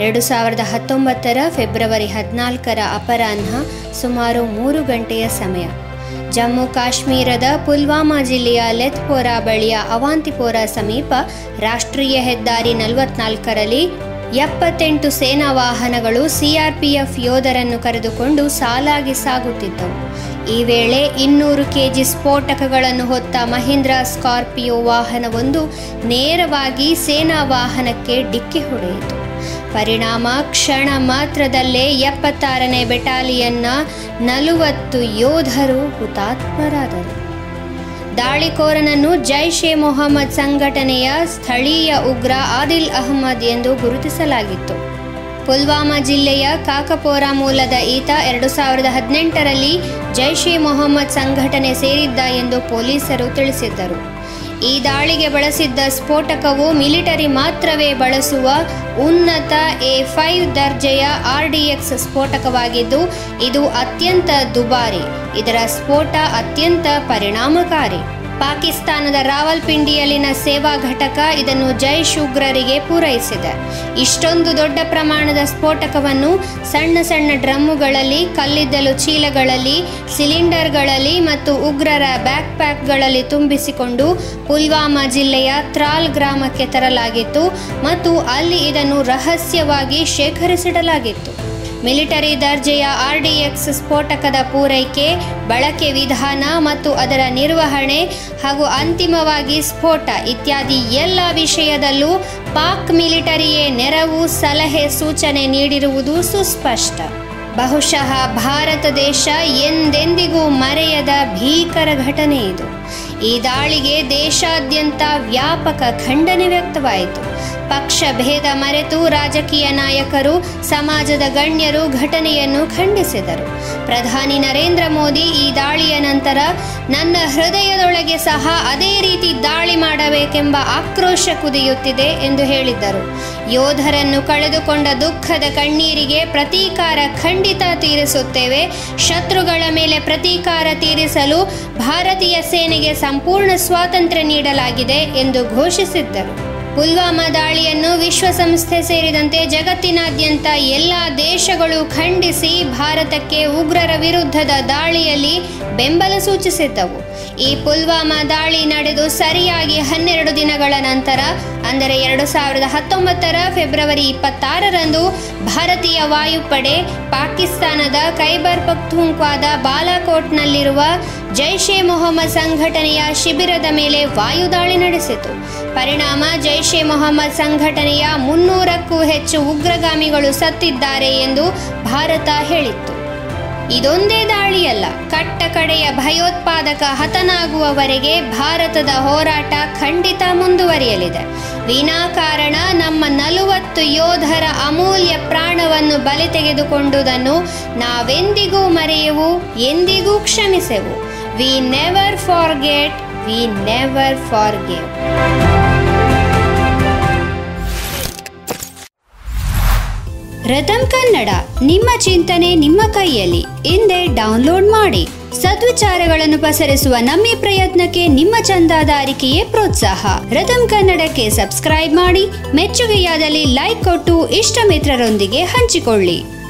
ಎರಡು ಸಾವಿರದ ಹತ್ತೊಂಬತ್ತರ ಫೆಬ್ರವರಿ ಹದಿನಾಲ್ಕರ ಅಪರಾಹ್ನ ಸುಮಾರು ಮೂರು ಗಂಟೆಯ ಸಮಯ ಜಮ್ಮು ಕಾಶ್ಮೀರದ ಪುಲ್ವಾಮಾ ಜಿಲ್ಲೆಯ ಲೆತ್ಪೋರಾ ಬಳಿಯ ಅವಾಂತಿಪೋರ ಸಮೀಪ ರಾಷ್ಟ್ರೀಯ ಹೆದ್ದಾರಿ ನಲವತ್ನಾಲ್ಕರಲ್ಲಿ ಎಪ್ಪತ್ತೆಂಟು ಸೇನಾ ವಾಹನಗಳು ಸಿಆರ್ಪಿಎಫ್ ಯೋಧರನ್ನು ಕರೆದುಕೊಂಡು ಸಾಲಾಗಿ ಸಾಗುತ್ತಿದ್ದವು ಈ ವೇಳೆ ಇನ್ನೂರು ಕೆಜಿ ಸ್ಫೋಟಕಗಳನ್ನು ಹೊತ್ತ ಮಹೀಂದ್ರ ಸ್ಕಾರ್ಪಿಯೋ ವಾಹನವೊಂದು ನೇರವಾಗಿ ಸೇನಾ ವಾಹನಕ್ಕೆ ಡಿಕ್ಕಿ ಹೊಡೆಯಿತು ಪರಿಣಾಮ ಕ್ಷಣ ಮಾತ್ರದಲ್ಲೇ ಎಪ್ಪತ್ತಾರನೇ ಬೆಟಾಲಿಯನ್ನ ನಲವತ್ತು ಯೋಧರು ಹುತಾತ್ಮರಾದರು ದಾಳಿಕೋರನನ್ನು ಜೈಷ್ ಎ ಮೊಹಮ್ಮದ್ ಸಂಘಟನೆಯ ಸ್ಥಳೀಯ ಉಗ್ರ ಆದಿಲ್ ಅಹ್ಮದ್ ಎಂದು ಗುರುತಿಸಲಾಗಿತ್ತು ಪುಲ್ವಾಮಾ ಜಿಲ್ಲೆಯ ಕಾಕಪೋರಾ ಮೂಲದ ಈತ ಎರಡು ಸಾವಿರದ ಹದಿನೆಂಟರಲ್ಲಿ ಜೈಷ್ ಎ ಮೊಹಮ್ಮದ್ ಸಂಘಟನೆ ಸೇರಿದ್ದ ಎಂದು ಪೊಲೀಸರು ತಿಳಿಸಿದ್ದರು ಈ ದಾಳಿಗೆ ಬಳಸಿದ್ದ ಸ್ಫೋಟಕವು ಮಿಲಿಟರಿ ಮಾತ್ರವೇ ಬಳಸುವ ಉನ್ನತ ಎ ಫೈವ್ ದರ್ಜೆಯ ಆರ್ಡಿಎಕ್ಸ್ ಸ್ಫೋಟಕವಾಗಿದ್ದು ಇದು ಅತ್ಯಂತ ದುಬಾರಿ ಇದರ ಸ್ಫೋಟ ಅತ್ಯಂತ ಪರಿಣಾಮಕಾರಿ ಪಾಕಿಸ್ತಾನದ ರಾವಲ್ಪಿಂಡಿಯಲ್ಲಿನ ಸೇವಾ ಘಟಕ ಇದನ್ನು ಜೈಷ್ ಉಗ್ರರಿಗೆ ಪೂರೈಸಿದೆ ಇಷ್ಟೊಂದು ದೊಡ್ಡ ಪ್ರಮಾಣದ ಸ್ಫೋಟಕವನ್ನು ಸಣ್ಣ ಸಣ್ಣ ಡ್ರಮ್ಮುಗಳಲ್ಲಿ ಕಲ್ಲಿದ್ದಲು ಚೀಲಗಳಲ್ಲಿ ಸಿಲಿಂಡರ್ಗಳಲ್ಲಿ ಮತ್ತು ಉಗ್ರರ ಬ್ಯಾಕ್ ಪ್ಯಾಕ್ಗಳಲ್ಲಿ ತುಂಬಿಸಿಕೊಂಡು ಪುಲ್ವಾಮಾ ಜಿಲ್ಲೆಯ ತ್ರಾಲ್ ಗ್ರಾಮಕ್ಕೆ ತರಲಾಗಿತ್ತು ಮತ್ತು ಅಲ್ಲಿ ಇದನ್ನು ರಹಸ್ಯವಾಗಿ ಶೇಖರಿಸಿಡಲಾಗಿತ್ತು ಮಿಲಿಟರಿ ದರ್ಜೆಯ ಆರ್ಡಿಎಕ್ಸ್ ಸ್ಫೋಟಕದ ಪೂರೈಕೆ ಬಳಕೆ ವಿಧಾನ ಮತ್ತು ಅದರ ನಿರ್ವಹಣೆ ಹಾಗೂ ಅಂತಿಮವಾಗಿ ಸ್ಫೋಟ ಇತ್ಯಾದಿ ಎಲ್ಲ ವಿಷಯದಲ್ಲೂ ಪಾಕ್ ಮಿಲಿಟರಿಯೇ ನೆರವು ಸಲಹೆ ಸೂಚನೆ ನೀಡಿರುವುದು ಸುಸ್ಪಷ್ಟ ಬಹುಶಃ ಭಾರತ ದೇಶ ಎಂದೆಂದಿಗೂ ಮರೆಯದ ಭೀಕರ ಘಟನೆ ಇದು ಈ ದಾಳಿಗೆ ದೇಶಾದ್ಯಂತ ವ್ಯಾಪಕ ಖಂಡನೆ ವ್ಯಕ್ತವಾಯಿತು ಪಕ್ಷ ಭೇದ ಮರೆತು ರಾಜಕೀಯ ನಾಯಕರು ಸಮಾಜದ ಗಣ್ಯರು ಘಟನೆಯನ್ನು ಖಂಡಿಸಿದರು ಪ್ರಧಾನಿ ನರೇಂದ್ರ ಮೋದಿ ಈ ದಾಳಿಯ ನಂತರ ನನ್ನ ಹೃದಯದೊಳಗೆ ಸಹ ಅದೇ ರೀತಿ ದಾಳಿ ಮಾಡಬೇಕೆಂಬ ಆಕ್ರೋಶ ಕುದಿಯುತ್ತಿದೆ ಎಂದು ಹೇಳಿದ್ದರು ಯೋಧರನ್ನು ಕಳೆದುಕೊಂಡ ದುಃಖದ ಕಣ್ಣೀರಿಗೆ ಪ್ರತೀಕಾರ ಖಂಡಿತ ತೀರಿಸುತ್ತೇವೆ ಶತ್ರುಗಳ ಮೇಲೆ ಪ್ರತೀಕಾರ ತೀರಿಸಲು ಭಾರತೀಯ ಸೇನೆಗೆ ಸಂಪೂರ್ಣ ಸ್ವಾತಂತ್ರ್ಯ ನೀಡಲಾಗಿದೆ ಎಂದು ಘೋಷಿಸಿದ್ದರು ಪುಲ್ವಾಮಾ ದಾಳಿಯನ್ನು ವಿಶ್ವಸಂಸ್ಥೆ ಸೇರಿದಂತೆ ಜಗತ್ತಿನಾದ್ಯಂತ ಎಲ್ಲ ದೇಶಗಳು ಖಂಡಿಸಿ ಭಾರತಕ್ಕೆ ಉಗ್ರರ ವಿರುದ್ಧದ ದಾಳಿಯಲ್ಲಿ ಬೆಂಬಲ ಸೂಚಿಸಿದ್ದವು ಈ ಪುಲ್ವಾಮಾ ದಾಳಿ ನಡೆದು ಸರಿಯಾಗಿ ಹನ್ನೆರಡು ದಿನಗಳ ನಂತರ ಅಂದರೆ ಎರಡು ಸಾವಿರದ ಹತ್ತೊಂಬತ್ತರ ಫೆಬ್ರವರಿ ಇಪ್ಪತ್ತಾರರಂದು ಭಾರತೀಯ ವಾಯುಪಡೆ ಪಾಕಿಸ್ತಾನದ ಖೈಬರ್ ಪಖ್ತೂನ್ಖ್ವಾದ ಬಾಲಾಕೋಟ್ನಲ್ಲಿರುವ ಜೈಷ್ ಎ ಮೊಹಮ್ಮದ್ ಸಂಘಟನೆಯ ಶಿಬಿರದ ಮೇಲೆ ವಾಯುದಾಳಿ ನಡೆಸಿತು ಪರಿಣಾಮ ಜೈಷ್ ಎ ಮೊಹಮ್ಮದ್ ಸಂಘಟನೆಯ ಮುನ್ನೂರಕ್ಕೂ ಹೆಚ್ಚು ಉಗ್ರಗಾಮಿಗಳು ಸತ್ತಿದ್ದಾರೆ ಎಂದು ಭಾರತ ಹೇಳಿತ್ತು ಇದೊಂದೇ ದಾಳಿಯಲ್ಲ ಕಟ್ಟ ಕಡೆಯ ಭಯೋತ್ಪಾದಕ ಹತನಾಗುವವರೆಗೆ ಭಾರತದ ಹೋರಾಟ ಖಂಡಿತ ಮುಂದುವರಿಯಲಿದೆ ವಿನಾಕಾರಣ ನಮ್ಮ ನಲವತ್ತು ಯೋಧರ ಅಮೂಲ್ಯ ಪ್ರಾಣವನ್ನು ಬಲಿ ತೆಗೆದುಕೊಂಡುದನ್ನು ನಾವೆಂದಿಗೂ ಮರೆಯವು ಎಂದಿಗೂ ಕ್ಷಮಿಸೆವು we never forget we never forgive ರತಂ ಕನ್ನಡ ನಿಮ್ಮ ಚಿಂತನೆ ನಿಮ್ಮ ಕೈಯಲ್ಲಿ ಹಿಂದೆ ಡೌನ್ಲೋಡ್ ಮಾಡಿ ಸದ್ವಿಚಾರಗಳನ್ನು ಪಸರಿಸುವ ನಮ್ಮ ಈ ಪ್ರಯತ್ನಕ್ಕೆ ನಿಮ್ಮ ಚಂದಾದಾರಿಕೆಯೇ ಪ್ರೋತ್ಸಾಹ ರತಂ ಕನ್ನಡಕ್ಕೆ ಸಬ್ಸ್ಕ್ರೈಬ್ ಮಾಡಿ ಮೆಚ್ಚುಗೆಯಾದಲ್ಲಿ ಲೈಕ್ ಕೊಟ್ಟು ಇಷ್ಟ ಮಿತ್ರರೊಂದಿಗೆ ಹಂಚಿಕೊಳ್ಳಿ